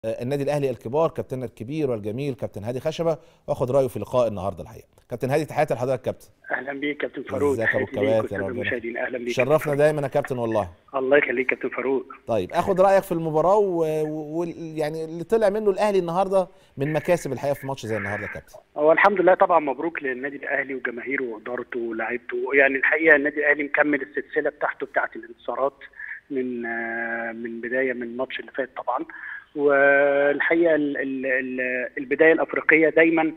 آه، النادي الاهلي الكبار كابتننا الكبير والجميل كابتن هادي خشبه واخد رايه في لقاء النهارده الحقيقه كابتن هادي تحياتي لحضرتك كابتن اهلا بيك كابتن فاروق ازيك يا ابو تحياتي ليك الكباتن والسادة ربنا المشاهدين اهلا بيك شرفنا دايما يا كابتن والله الله يخليك كابتن فاروق طيب اخد رايك في المباراه ويعني و... و... يعني اللي طلع منه الاهلي النهارده من مكاسب الحقيقه في ماتش زي النهارده يا كابتن هو الحمد لله طبعا مبروك للنادي الاهلي وجماهيره وادارته ولاعيبته يعني الحقيقه النادي الاهلي مكمل السلسله بتاعته بتاعت الانتصارات من آه، من بدايه من الماتش اللي فات طبعا والحقيقه ال- ال- ال- البدايه الافريقيه دايما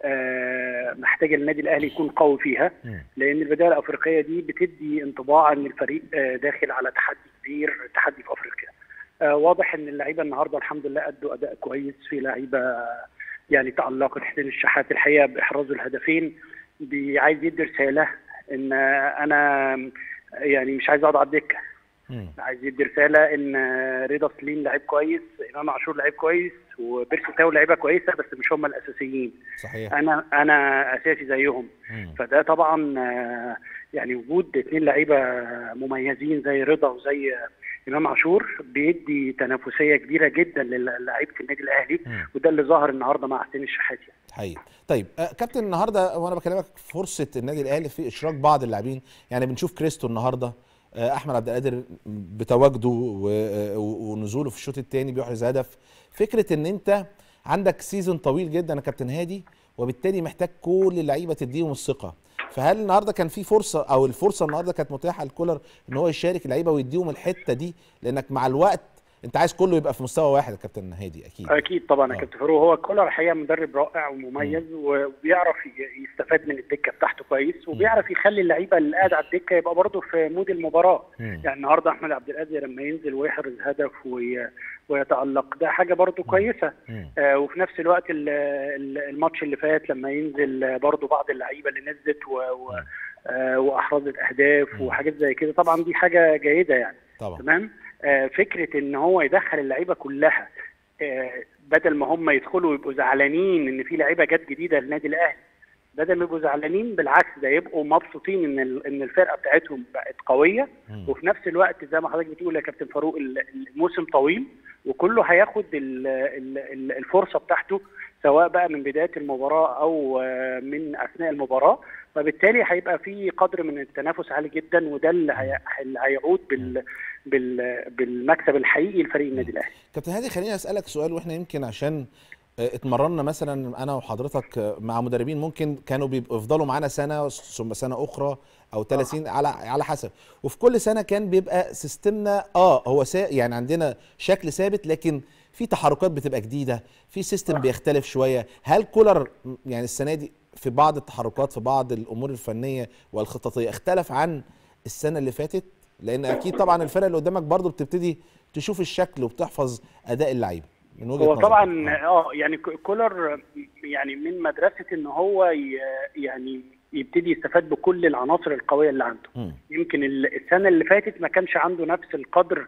آه، محتاجه النادي الاهلي يكون قوي فيها مم. لان البدايه الافريقيه دي بتدي انطباع ان الفريق آه، داخل على تحدي كبير تحدي في افريقيا آه، واضح ان اللعيبه النهارده الحمد لله ادوا اداء كويس في لعيبه يعني تالقت حسين الشحات الحقيقه باحراز الهدفين بي- عايز يدي رساله ان آه، انا يعني مش عايز اقعد على الدكه مم. عايز يدي رساله ان آه، رضا سليم لعيب كويس امام عاشور لعيب كويس وبيرسي تاو لعيبه كويسه بس مش هم الاساسيين صحيح انا انا اساسي زيهم مم. فده طبعا آه، يعني وجود اثنين لعيبه مميزين زي رضا وزي امام عاشور بيدي تنافسيه كبيره جدا للاعيبه النادي الاهلي مم. وده اللي ظهر النهارده مع حسين الشحات يعني. حقيقي طيب آه، كابتن النهارده وانا بكلمك فرصه النادي الاهلي في اشراك بعض اللاعبين يعني بنشوف كريستو النهارده آه، احمد عبد القادر بتواجده و- آه، ونزوله في الشوط الثاني بيحرز هدف فكره ان انت عندك سيزون طويل جدا يا كابتن هادي وبالتالي محتاج كل اللعيبه تديهم الثقه فهل النهارده كان في فرصه او الفرصه النهارده كانت متاحه لكولر ان هو يشارك اللعيبه ويديهم الحته دي لانك مع الوقت انت عايز كله يبقى في مستوى واحد يا كابتن هادي اكيد اكيد طبعا يا آه. كابتن فاروق هو كولر الحقيقه مدرب رائع ومميز وبيعرف ي- يستفاد من الدكه بتاعته كويس وبيعرف يخلي اللعيبه اللي قاعده على الدكه يبقى برضه في مود المباراه مم. يعني النهارده احمد عبد القادر لما ينزل ويحرز هدف وي- ويتالق ده حاجه برضه كويسه مم. آه، وفي نفس الوقت ال- ال- الماتش اللي فات لما ينزل آه، برضو بعض اللعيبه اللي نزلت و... و... آه، واحرزت اهداف مم. وحاجات زي كده طبعا دي حاجه جيده يعني طبعا تمام آه، فكره ان هو يدخل اللعيبه كلها آه، بدل ما هم يدخلوا ويبقوا زعلانين ان في لعيبه جت جديده للنادي الاهلي بدل ما يبقوا زعلانين بالعكس ده يبقوا مبسوطين ان ال- ان الفرقه بتاعتهم بقت قويه مم. وفي نفس الوقت زي ما حضرتك بتقول يا كابتن فاروق ال- الموسم طويل وكله هياخد ال- ال- ال- الفرصه بتاعته سواء بقى من بدايه المباراه او آه، من اثناء المباراه فبالتالي هيبقى في قدر من التنافس عالي جدا وده اللي هي- اللي هيعود بال بال بالمكسب الحقيقي لفريق النادي الاهلي كابتن هادي خليني اسالك سؤال واحنا يمكن عشان آه، اتمرنا مثلا انا وحضرتك آه، مع مدربين ممكن كانوا بيبقوا يفضلوا معانا سنه ثم سنه اخرى او 30 على على حسب وفي كل سنه كان بيبقى سيستمنا اه هو سا يعني عندنا شكل ثابت لكن في تحركات بتبقى جديده في سيستم بيختلف شويه هل كولر م- يعني السنه دي في بعض التحركات في بعض الامور الفنيه والخططيه اختلف عن السنه اللي فاتت لان اكيد طبعا الفرق اللي قدامك برضو بتبتدي تشوف الشكل وبتحفظ اداء اللعيبه من وجهه هو نظرك. طبعا آه. اه يعني ك- كولر يعني من مدرسه ان هو ي- يعني يبتدي يستفاد بكل العناصر القويه اللي عنده مم. يمكن ال- السنه اللي فاتت ما كانش عنده نفس القدر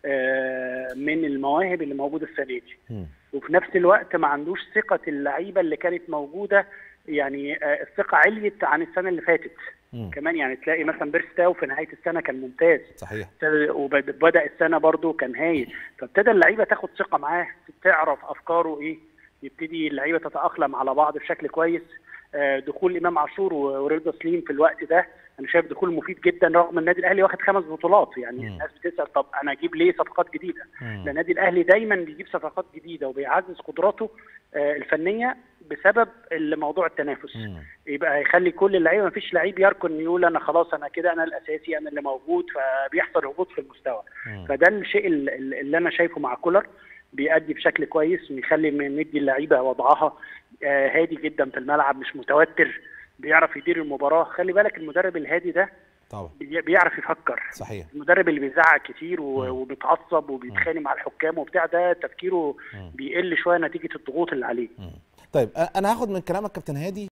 آه، من المواهب اللي موجوده السنه دي مم. وفي نفس الوقت ما عندوش ثقه اللعيبه اللي كانت موجوده يعني آه، الثقه عليت عن السنه اللي فاتت مم. كمان يعني تلاقي مثلا بيرستاو في نهايه السنه كان ممتاز صحيح وبدا السنه برضو كان هايل فابتدى اللعيبه تاخد ثقه معاه تعرف افكاره ايه يبتدي اللعيبه تتاقلم على بعض بشكل كويس آه، دخول امام عاشور و- ورضا سليم في الوقت ده انا شايف دخول مفيد جدا رغم النادي الاهلي واخد خمس بطولات يعني مم. الناس بتسال طب انا اجيب ليه صفقات جديده مم. ده النادي الاهلي دايما بيجيب صفقات جديده وبيعزز قدراته آه، الفنيه بسبب موضوع التنافس مم. يبقى هيخلي كل اللعيبه ما فيش لعيب يركن يقول انا خلاص انا كده انا الاساسي انا اللي موجود فبيحصل هبوط في المستوى مم. فده الشيء ال- ال- اللي انا شايفه مع كولر بيأدي بشكل كويس ويخلي م- مدي اللعيبه وضعها آه، هادي جدا في الملعب مش متوتر بيعرف يدير المباراه خلي بالك المدرب الهادي ده طبعا بي- بيعرف يفكر صحيح المدرب اللي بيزعق كتير و- مم. وبيتعصب وبيتخانق مع الحكام وبتاع ده تفكيره مم. بيقل شويه نتيجه الضغوط اللي عليه مم. طيب أ- انا هاخد من كلامك كابتن هادي